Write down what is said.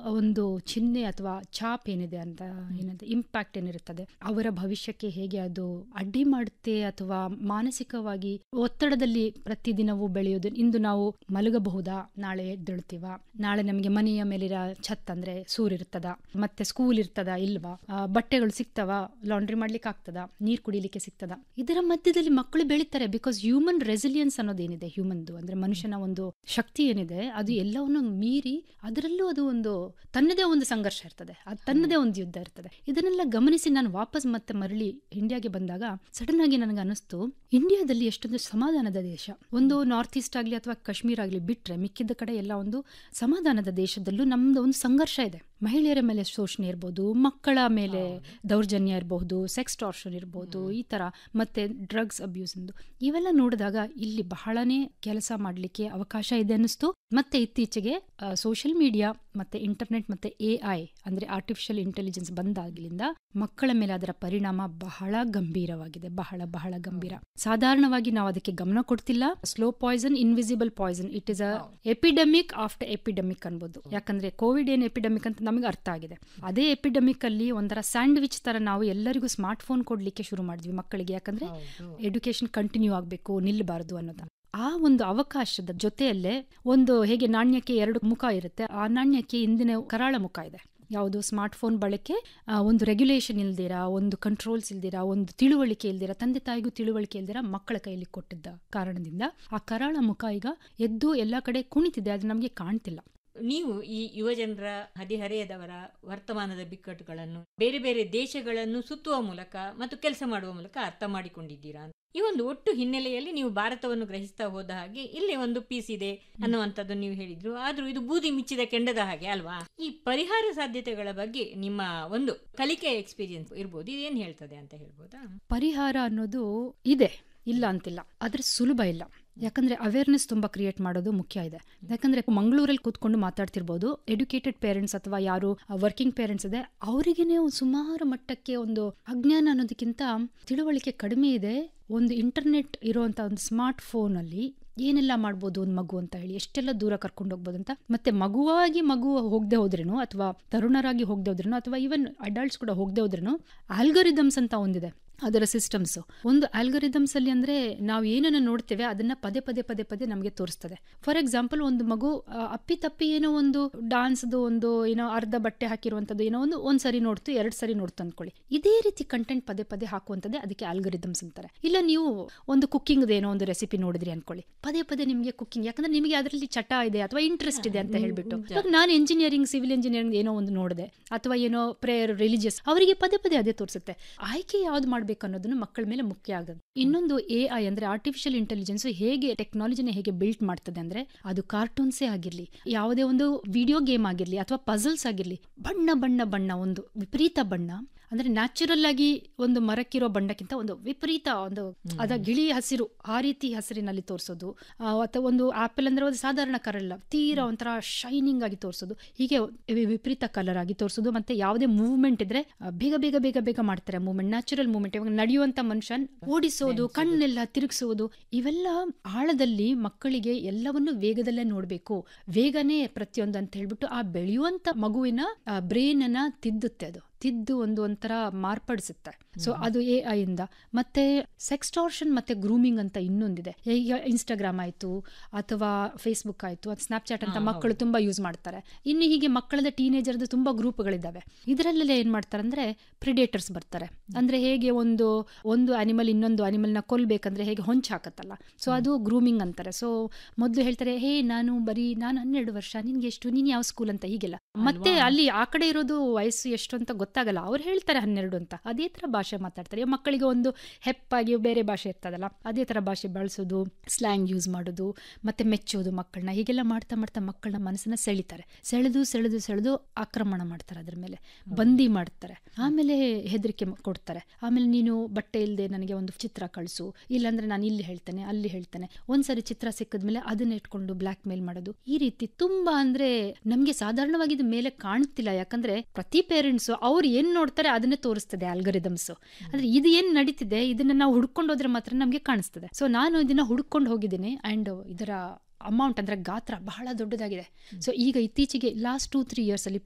ಒಂದು ಚಿಹ್ನೆ ಅಥವಾ ಛಾಪ್ ಏನಿದೆ ಅಂತ ಏನಿದೆ ಇಂಪ್ಯಾಕ್ಟ್ ಏನಿರುತ್ತದೆ ಅವರ ಭವಿಷ್ಯಕ್ಕೆ ಹೇಗೆ ಅದು ಅಡ್ಡಿ ಮಾಡುತ್ತೆ ಅಥವಾ ಮಾನಸಿಕವಾಗಿ ಒತ್ತಡದಲ್ಲಿ ಪ್ರತಿದಿನವೂ ಬೆಳೆಯೋದು ಇಂದು ನಾವು ಮಲಗಬಹುದಾ ನಾಳೆ ಎದ್ದೇಳ್ತೀವ ನಾಳೆ ನಮಗೆ ಮನೆಯ ಮೇಲಿರೋ ಛತ್ ಅಂದ್ರೆ ಸೂರ್ ಇರ್ತದ ಮತ್ತೆ ಸ್ಕೂಲ್ ಇರ್ತದ ಇಲ್ವಾ ಆ, ಬಟ್ಟೆಗಳು ಸಿಗ್ತವ ಲಾಂಡ್ರಿ ಮಾಡ್ಲಿಕ್ಕೆ ಆಗ್ತದ ನೀರ್ ಕುಡಿಲಿಕ್ಕೆ ಸಿಗ್ತದ ಇದರ ಮಧ್ಯದಲ್ಲಿ ಮಕ್ಕಳು ಬೆಳೀತಾರೆ ಬಿಕಾಸ್ ಹ್ಯೂಮನ್ ರೆಸಿಲಿಯನ್ಸ್ ಅನ್ನೋದೇನಿದೆ ಹ್ಯೂಮನ್ದು ಅಂದ್ರೆ ಮನುಷ್ಯನ ಒಂದು ಶಕ್ತಿ ಏನಿದೆ ಅದು ಎಲ್ಲವನ್ನು ಮೀರಿ ಅದರಲ್ಲೂ ಅದು ಒಂದು ತನ್ನದೇ ಒಂದು ಸಂಘರ್ಷ ಇರ್ತದೆ ಅದು ತನ್ನದೇ ಒಂದು ಯುದ್ಧ ಇರ್ತದೆ ಇದನ್ನೆಲ್ಲ ಗಮನಿಸಿ ನಾನು ವಾಪಸ್ ಮತ್ತೆ ಮರಳಿ ಇಂಡಿಯಾಗೆ ಬಂದಾಗ ಸಡನ್ ಆಗಿ ನನಗೆ ಅನಿಸ್ತು ಇಂಡಿಯಾದಲ್ಲಿ ಎಷ್ಟೊಂದು ಸಮಾಧಾನದ ದೇಶ ಒಂದು ನಾರ್ತ್ ಈಸ್ಟ್ ಆಗಲಿ ಅಥವಾ ಕಾಶ್ಮೀರ ಆಗಲಿ ಬಿಟ್ರೆ ಮಿಕ್ಕಿದ ಕಡೆ ಎಲ್ಲ ಒಂದು ಸಮಾಧಾನದ ದೇಶದಲ್ಲೂ ನಮ್ದು ಒಂದು ಸಂಘರ್ಷ ಇದೆ ಮಹಿಳೆಯರ ಮೇಲೆ ಶೋಷಣೆ ಇರ್ಬೋದು ಮಕ್ಕಳ ಮೇಲೆ ದೌರ್ಜನ್ಯ ಇರಬಹುದು ಸೆಕ್ಸ್ ಟಾರ್ಷನ್ ಇರಬಹುದು ಈ ತರ ಮತ್ತೆ ಡ್ರಗ್ಸ್ ಅಬ್ಯೂಸ್ ಇವೆಲ್ಲ ನೋಡಿದಾಗ ಇಲ್ಲಿ ಬಹಳನೇ ಕೆಲಸ ಮಾಡಲಿಕ್ಕೆ ಅವಕಾಶ ಇದೆ ಅನ್ನಿಸ್ತು ಮತ್ತೆ ಇತ್ತೀಚೆಗೆ ಸೋಷಿಯಲ್ ಮೀಡಿಯಾ ಮತ್ತೆ ಇಂಟರ್ನೆಟ್ ಮತ್ತೆ ಎ ಐ ಅಂದ್ರೆ ಆರ್ಟಿಫಿಷಿಯಲ್ ಇಂಟೆಲಿಜೆನ್ಸ್ ಬಂದಾಗಲಿಂದ ಮಕ್ಕಳ ಮೇಲೆ ಅದರ ಪರಿಣಾಮ ಬಹಳ ಗಂಭೀರವಾಗಿದೆ ಬಹಳ ಬಹಳ ಗಂಭೀರ ಸಾಧಾರಣವಾಗಿ ನಾವು ಅದಕ್ಕೆ ಗಮನ ಕೊಡ್ತಿಲ್ಲ slow poison invisible poison it is a epidemic after epidemic ಅನ್ಬೋದು ಯಾಕಂದ್ರೆ ಕೋವಿಡ್ ಏನ್ ಎಪಿಡೆಮಿಕ್ ಅಂತ ನಮಗೆ ಅರ್ಥ ಆಗಿದೆ ಅದೇ ಎಪಿಡೆಮಿಕ್ ಅಲ್ಲಿ ಒಂಥರ ಸ್ಯಾಂಡ್ವಿಚ್ ತರ ನಾವು ಎಲ್ಲರಿಗೂ ಸ್ಮಾರ್ಟ್ ಫೋನ್ ಕೊಡ್ಲಿಕ್ಕೆ ಶುರು ಮಾಡಿದ್ವಿ ಮಕ್ಕಳಿಗೆ ಯಾಕಂದ್ರೆ ಎಡ್ಯುಕೇಶನ್ ಕಂಟಿನ್ಯೂ ಆಗಬೇಕು ನಿಲ್ಲಬಾರದು ಅನ್ನೋದು ಆ ಒಂದು ಅವಕಾಶದ ಜೊತೆಯಲ್ಲೇ ಒಂದು ಹೇಗೆ ನಾಣ್ಯಕ್ಕೆ ಎರಡು ಮುಖ ಇರುತ್ತೆ ಆ ನಾಣ್ಯಕ್ಕೆ ಇಂದಿನ ಕರಾಳ ಮುಖ ಇದೆ ಯಾವುದು ಸ್ಮಾರ್ಟ್ ಫೋನ್ ಬಳಕೆ ಆ, ಒಂದು ರೆಗ್ಯುಲೇಷನ್ ಇಲ್ದಿರಾ ಒಂದು ಕಂಟ್ರೋಲ್ಸ್ ಇಲ್ದಿರಾ ಒಂದು ತಿಳುವಳಿಕೆ ಇಲ್ದಿರಾ ತಂದೆ ತಾಯಿಗೂ ತಿಳುವಳಿಕೆ ಇಲ್ದಿರಾ ಮಕ್ಕಳ ಕೈಯಲ್ಲಿ ಕೊಟ್ಟಿದ್ದ ಕಾರಣದಿಂದ ಆ ಕರಾಳ ಮುಖ ಈಗ ಎದ್ದು ಎಲ್ಲ ಕಡೆ ಕುಣಿತಿದೆ ಅದು ನಮಗೆ ಕಾಣ್ತಿಲ್ಲ ನೀವು ಈ ಯುವಜನರ ಹದಿಹರೆಯದವರ ವರ್ತಮಾನದ ಬಿಕ್ಕಟ್ಟುಗಳನ್ನು ಬೇರೆ ಬೇರೆ ದೇಶಗಳನ್ನು ಸುತ್ತುವ ಮೂಲಕ ಮತ್ತು ಕೆಲಸ ಮಾಡುವ ಮೂಲಕ ಅರ್ಥ ಮಾಡಿಕೊಂಡಿದ್ದೀರಾ ಈ ಒಂದು ಒಟ್ಟು ಹಿನ್ನೆಲೆಯಲ್ಲಿ ನೀವು ಭಾರತವನ್ನು ಗ್ರಹಿಸ್ತಾ ಹೋದ ಹಾಗೆ ಇಲ್ಲಿ ಒಂದು ಪೀಸ್ ಇದೆ ಅನ್ನುವಂಥದ್ದು ನೀವು ಹೇಳಿದ್ರು ಆದ್ರೂ ಇದು ಬೂದಿ ಮುಚ್ಚಿದ ಕೆಂಡದ ಹಾಗೆ ಅಲ್ವಾ ಈ ಪರಿಹಾರ ಸಾಧ್ಯತೆಗಳ ಬಗ್ಗೆ ನಿಮ್ಮ ಒಂದು ಕಲಿಕೆ ಎಕ್ಸ್ಪೀರಿಯನ್ಸ್ ಇರ್ಬೋದು ಇದೇನ್ ಹೇಳ್ತದೆ ಅಂತ ಹೇಳ್ಬೋದಾ ಪರಿಹಾರ ಅನ್ನೋದು ಇದೆ ಇಲ್ಲ ಅಂತಿಲ್ಲ ಆದ್ರೆ ಸುಲಭ ಇಲ್ಲ ಯಾಕಂದ್ರೆ ಅವೇರ್ನೆಸ್ ತುಂಬಾ ಕ್ರಿಯೇಟ್ ಮಾಡೋದು ಮುಖ್ಯ ಇದೆ ಯಾಕಂದ್ರೆ ಮಂಗಳೂರಲ್ಲಿ ಕೂತ್ಕೊಂಡು ಮಾತಾಡ್ತಿರ್ಬೋದು ಎಡ್ಯುಕೇಟೆಡ್ ಪೇರೆಂಟ್ಸ್ ಅಥವಾ ಯಾರು ವರ್ಕಿಂಗ್ ಪೇರೆಂಟ್ಸ್ ಇದೆ ಅವರಿಗೇನೆ ಸುಮಾರು ಮಟ್ಟಕ್ಕೆ ಒಂದು ಅಜ್ಞಾನ ಅನ್ನೋದಕ್ಕಿಂತ ತಿಳುವಳಿಕೆ ಕಡಿಮೆ ಇದೆ ಒಂದು ಇಂಟರ್ನೆಟ್ ಇರುವಂತ ಒಂದು ಸ್ಮಾರ್ಟ್ ಫೋನ್ ಅಲ್ಲಿ ಏನೆಲ್ಲ ಮಾಡ್ಬೋದು ಒಂದು ಮಗು ಅಂತ ಹೇಳಿ ಎಷ್ಟೆಲ್ಲ ದೂರ ಕರ್ಕೊಂಡು ಹೋಗ್ಬೋದು ಅಂತ ಮತ್ತೆ ಮಗುವಾಗಿ ಮಗು ಹೋಗದೆ ಹೋದ್ರೇನು ಅಥವಾ ತರುಣರಾಗಿ ಹೋಗದೆ ಹೋದ್ರೇನು ಅಥವಾ ಈವನ್ ಅಡಲ್ಟ್ಸ್ ಕೂಡ ಹೋಗದೆ ಹೋದ್ರೇನು ಆಲ್ಗರಿದಮ್ಸ್ ಅಂತ ಒಂದಿದೆ ಅದರ ಸಿಸ್ಟಮ್ಸ್ ಒಂದು ಆಲ್ಗರಿದಮ್ಸ್ ಅಲ್ಲಿ ಅಂದ್ರೆ ನಾವು ಏನನ್ನ ನೋಡ್ತೇವೆ ಅದನ್ನ ಪದೇ ಪದೇ ಪದೇ ಪದೇ ನಮಗೆ ತೋರಿಸ್ತದೆ ಫಾರ್ ಎಕ್ಸಾಂಪಲ್ ಒಂದು ಮಗು ಆ, ಅಪ್ಪಿ ತಪ್ಪಿ ಏನೋ ಒಂದು ಡಾನ್ಸ್ದು ಒಂದು ಏನೋ ಅರ್ಧ ಬಟ್ಟೆ ಹಾಕಿರುವಂತದ್ದು ಏನೋ ಒಂದು ಒಂದ್ ಸರಿ ನೋಡ್ತು ಎರಡ್ ಸರಿ ನೋಡ್ತು ಅನ್ಕೊಳ್ಳಿ ಇದೇ ರೀತಿ ಕಂಟೆಂಟ್ ಪದೇ ಪದೇ ಹಾಕುವಂತದ್ದೇ ಅದಕ್ಕೆ ಆಲ್ಗರಿದಮ್ಸ್ ಅಂತಾರೆ ಇಲ್ಲ ನೀವು ಒಂದು ಕುಕ್ಕಿಂಗ್ ಏನೋ ಒಂದು ರೆಸಿಪಿ ನೋಡಿದ್ರಿ ಅನ್ಕೊಳ್ಳಿ ಪದೇ ಪದೇ ನಿಮಗೆ ಕುಕ್ಕಿಂಗ್ ಯಾಕಂದ್ರೆ ನಿಮಗೆ ಅದರಲ್ಲಿ ಚಟ ಇದೆ ಅಥವಾ ಇಂಟ್ರೆಸ್ಟ್ ಇದೆ ಅಂತ ಹೇಳ್ಬಿಟ್ಟು ಇವಾಗ ನಾನು ಇಂಜಿನಿಯರಿಂಗ್ ಸಿವಿಲ್ ಇಂಜಿನಿಯರಿಂಗ್ ಏನೋ ಒಂದು ನೋಡಿದೆ ಅಥವಾ ಏನೋ ಪ್ರೇಯರ್ ರಿಲಿಜಿಯಸ್ ಅವರಿಗೆ ಪದೇ ಪದೇ ಅದೇ ತೋರಿಸುತ್ತೆ ಆಯ್ಕೆ ಯಾವ್ದು ಮಾಡ್ಬೇಕು ಅನ್ನೋದನ್ನ ಮಕ್ಕಳ ಮೇಲೆ ಮುಖ್ಯ ಆಗುತ್ತೆ ಇನ್ನೊಂದು ಎ ಐ ಅಂದ್ರೆ ಆರ್ಟಿಫಿಷಿಯಲ್ ಇಂಟೆಲಿಜೆನ್ಸ್ ಹೇಗೆ ಟೆಕ್ನಾಲಜಿನ ಹೇಗೆ ಬಿಲ್ಟ್ ಮಾಡ್ತದೆ ಅಂದ್ರೆ ಅದು ಕಾರ್ಟೂನ್ಸೇ ಆಗಿರ್ಲಿ ಯಾವುದೇ ಒಂದು ವಿಡಿಯೋ ಗೇಮ್ ಆಗಿರ್ಲಿ ಅಥವಾ ಪಜಲ್ಸ್ ಆಗಿರ್ಲಿ ಬಣ್ಣ ಬಣ್ಣ ಬಣ್ಣ ಒಂದು ವಿಪರೀತ ಬಣ್ಣ ಅಂದ್ರೆ ನ್ಯಾಚುರಲ್ ಆಗಿ ಒಂದು ಮರಕ್ಕಿರೋ ಬಣ್ಣಕ್ಕಿಂತ ಒಂದು ವಿಪರೀತ ಒಂದು ಅದ ಗಿಳಿ ಹಸಿರು ಆ ರೀತಿ ಹಸಿರಿನಲ್ಲಿ ತೋರಿಸೋದು ಆ, ಅಥವಾ ಒಂದು ಆಪಲ್ ಅಂದ್ರೆ ಒಂದು ಸಾಧಾರಣ ಕಲರ್ ಅಲ್ಲ ತೀರಾ ಒಂಥರ ಶೈನಿಂಗ್ ಆಗಿ ತೋರಿಸೋದು ಹೀಗೆ ವಿ- ವಿಪರೀತ ಕಲರ್ ಆಗಿ ತೋರಿಸೋದು ಮತ್ತೆ ಯಾವುದೇ ಮೂವ್ಮೆಂಟ್ ಇದ್ರೆ ಆ, ಬೇಗ ಬೇಗ ಬೇಗ ಬೇಗ ಮಾಡ್ತಾರೆ ಮೂವ್ಮೆಂಟ್ ನ್ಯಾಚುರಲ್ ಮೂವ್ಮೆಂಟ್ ಇವಾಗ ನಡೆಯುವಂತ ಮನುಷ್ಯನ್ ಓಡಿಸೋದು ಕಣ್ಣೆಲ್ಲ ತಿರುಗಿಸೋದು ಇವೆಲ್ಲ ಆಳದಲ್ಲಿ ಮಕ್ಕಳಿಗೆ ಎಲ್ಲವನ್ನು ವೇಗದಲ್ಲೇ ನೋಡ್ಬೇಕು ವೇಗನೇ ಪ್ರತಿಯೊಂದು ಅಂತ ಹೇಳ್ಬಿಟ್ಟು ಆ ಬೆಳೆಯುವಂತ ಮಗುವಿನ ಬ್ರೈನ್ ಅನ್ನ ತಿದ್ದುತ್ತೆ ಅದು ತಿದ್ದು ಒಂದು ಒಂಥರ ಮಾರ್ಪಡಿಸುತ್ತೆ ಸೊ ಅದು ಎ ಐ ಇಂದ ಮತ್ತೆ ಸೆಕ್ಸ್ಟಾರ್ಷನ್ ಮತ್ತೆ ಗ್ರೂಮಿಂಗ್ ಅಂತ ಇನ್ನೊಂದಿದೆ ಈಗ ಇನ್ಸ್ಟಾಗ್ರಾಮ್ ಆಯ್ತು ಅಥವಾ ಫೇಸ್ಬುಕ್ ಆಯ್ತು ಅದು ಸ್ನಾಪ್ಚಾಟ್ ಅಂತ ಮಕ್ಕಳು ತುಂಬಾ ಯೂಸ್ ಮಾಡ್ತಾರೆ ಇನ್ನು ಹೀಗೆ ಮಕ್ಕಳದ ಟೀನೇಜರ್ದು ತುಂಬಾ ಗ್ರೂಪ್ಗಳಿದ್ದಾವೆ ಇದರಲ್ಲೆಲ್ಲ ಏನ್ ಮಾಡ್ತಾರೆ ಅಂದ್ರೆ ಪ್ರಿಡೇಟರ್ಸ್ ಬರ್ತಾರೆ ಅಂದ್ರೆ ಹೇಗೆ ಒಂದು ಒಂದು ಅನಿಮಲ್ ಇನ್ನೊಂದು ಅನಿಮಲ್ನ ಕೊಲ್ಬೇಕಂದ್ರೆ ಹೇಗೆ ಹೊಂಚ್ ಹಾಕತ್ತಲ್ಲ ಸೊ ಅದು ಗ್ರೂಮಿಂಗ್ ಅಂತಾರೆ ಸೊ ಮೊದಲು ಹೇಳ್ತಾರೆ ಹೇ ನಾನು ಬರೀ ನಾನು ಹನ್ನೆರಡು ವರ್ಷ ನಿನ್ಗೆ ಎಷ್ಟು ನೀನ್ ಯಾವ ಸ್ಕೂಲ್ ಅಂತ ಹೀಗೆಲ್ಲ ಮತ್ತೆ ಅಲ್ಲಿ ಆ ಕಡೆ ಇರೋದು ವಯಸ್ಸು ಎಷ್ಟು ಅಂತ ಗೊತ್ತಾಗಲ್ಲ ಅವ್ರು ಹೇಳ್ತಾರೆ ಹನ್ನೆರಡು ಅಂತ ಅದೇ ತರ ಭಾಷೆ ಮಾತಾಡ್ತಾರೆ ಈಗ ಮಕ್ಕಳಿಗೆ ಒಂದು ಹೆಪ್ಪಾಗಿ ಬೇರೆ ಭಾಷೆ ಇರ್ತದಲ್ಲ ಅದೇ ತರ ಭಾಷೆ ಬಳಸೋದು ಸ್ಲ್ಯಾಂಗ್ ಯೂಸ್ ಮಾಡೋದು ಮತ್ತೆ ಮೆಚ್ಚೋದು ಮಕ್ಕಳನ್ನ ಹೀಗೆಲ್ಲ ಮಾಡ್ತಾ ಮಾಡ್ತಾ ಮಕ್ಕಳನ್ನ ಮನಸ್ಸನ್ನ ಸೆಳಿತಾರೆ ಸೆಳೆದು ಸೆಳೆದು ಸೆಳೆದು ಆಕ್ರಮಣ ಮಾಡ್ತಾರೆ ಅದ್ರ ಮೇಲೆ ಬಂದಿ ಮಾಡ್ತಾರೆ ಆಮೇಲೆ ಹೆದರಿಕೆ ಮ- ಕೊಡ್ತಾರೆ ಆಮೇಲೆ ನೀನು ಬಟ್ಟೆ ಇಲ್ಲದೆ ನನಗೆ ಒಂದು ಚಿತ್ರ ಕಳಿಸು ಇಲ್ಲಾಂದ್ರೆ ನಾನು ಇಲ್ಲಿ ಹೇಳ್ತೇನೆ ಅಲ್ಲಿ ಹೇಳ್ತೇನೆ ಒಂದ್ಸರಿ ಚಿತ್ರ ಸಿಕ್ಕಿದ್ಮೇಲೆ ಅದನ್ನ ಇಟ್ಕೊಂಡು ಬ್ಲಾಕ್ ಮೇಲ್ ಮಾಡೋದು ಈ ರೀತಿ ತುಂಬಾ ಅಂದ್ರೆ ನಮ್ಗೆ ಸಾಧಾರಣವಾಗಿ ಇದು ಮೇಲೆ ಕಾಣುತ್ತಿಲ್ಲ ಯಾಕಂದ್ರೆ ಪ್ರತಿ ಪೇರೆಂಟ್ಸ್ ಅವ್ರು ಏನ್ ನೋಡ್ತಾರೆ ಅದನ್ನೇ ತೋರಿಸ್ತದೆ ಆಲ್ಗರಿದಮ್ಸ್ ಅಂದ್ರೆ ಇದು ಏನ್ ನಡೀತಿದೆ ಇದನ್ನ ನಾವು ಹುಡ್ಕೊಂಡು ಹೋದ್ರೆ ಮಾತ್ರ ನಮ್ಗೆ ಕಾಣಿಸ್ತದೆ ಸೊ ನಾನು ಇದನ್ನ ಹುಡ್ಕೊಂಡು ಹೋಗಿದ್ದೀನಿ ಅಂಡ್ ಇದರ ಅಮೌಂಟ್ ಅಂದ್ರೆ ಗಾತ್ರ ಬಹಳ ದೊಡ್ಡದಾಗಿದೆ ಸೊ ಈಗ ಇತ್ತೀಚೆಗೆ ಲಾಸ್ಟ್ ಟೂ ತ್ರೀ ಇಯರ್ಸ್ ಅಲ್ಲಿ